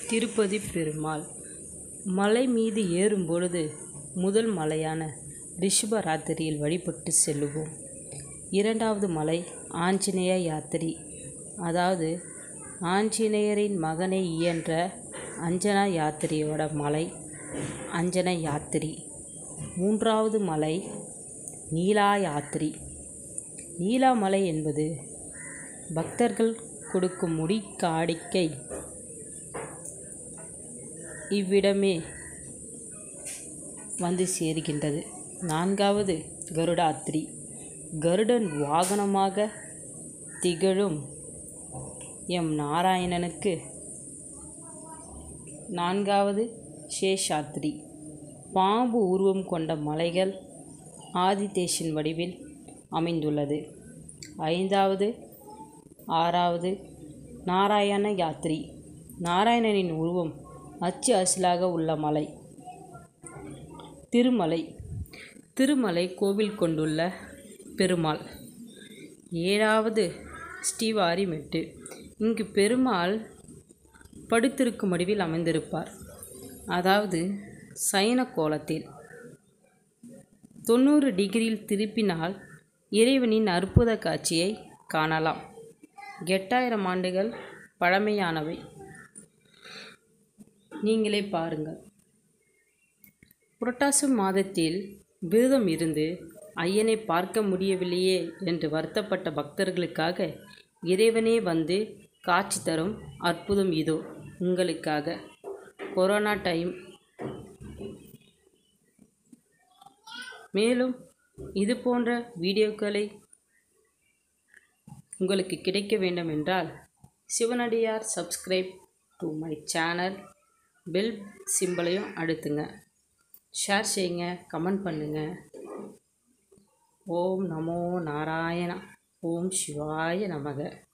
திருப்பதி பெருமாள் மலை மீது ஏறும் பொழுது முதல் மலையான ரிஷபராத்திரியில் வழிபட்டு செல்லுவோம் இரண்டாவது மலை ஆஞ்சநேய யாத்திரை அதாவது ஆஞ்சநேயரின் மகனை இயன்ற அஞ்சனா யாத்திரையோட மலை அஞ்சன யாத்திரை மூன்றாவது மலை நீலா யாத்திரை நீலா மலை என்பது பக்தர்கள் கொடுக்கும் முடி காணிக்கை இவ்விடமே வந்து சேர்கின்றது நான்காவது கருடாத்திரி கருடன் வாகனமாக திகழும் எம் நாராயணனுக்கு நான்காவது சேஷாத்திரி பாம்பு உருவம் கொண்ட மலைகள் ஆதிதேஷன் வடிவில் அமைந்துள்ளது ஐந்தாவது ஆறாவது நாராயண யாத்திரி நாராயணனின் உருவம் அச்சு அசலாக உள்ள மலை திருமலை திருமலை கோவில் கொண்டுள்ள பெருமாள் ஏழாவது ஸ்ரீவாரிமெட்டு இங்கு பெருமாள் படுத்திருக்கும் வடிவில் அமைந்திருப்பார் அதாவது சயன கோலத்தில் தொண்ணூறு டிகிரியில் திருப்பினால் இறைவனின் அற்புத காட்சியை காணலாம் எட்டாயிரம் ஆண்டுகள் பழமையானவை நீங்களே பாருங்கள் புரட்டாசி மாதத்தில் விரதம் இருந்து ஐயனை பார்க்க முடியவில்லையே என்று வருத்தப்பட்ட பக்தர்களுக்காக இறைவனே வந்து காட்சி தரும் அற்புதம் இதோ உங்களுக்காக கொரோனா டைம் மேலும் இது போன்ற வீடியோக்களை உங்களுக்கு கிடைக்க வேண்டும் என்றால் சிவனடியார் subscribe to my channel bell சிம்பலையும் அழுத்துங்க ஷேர் செய்யுங்க கமெண்ட் பண்ணுங்கள் ஓம் நமோ நாராயணா ஓம் சிவாய நமக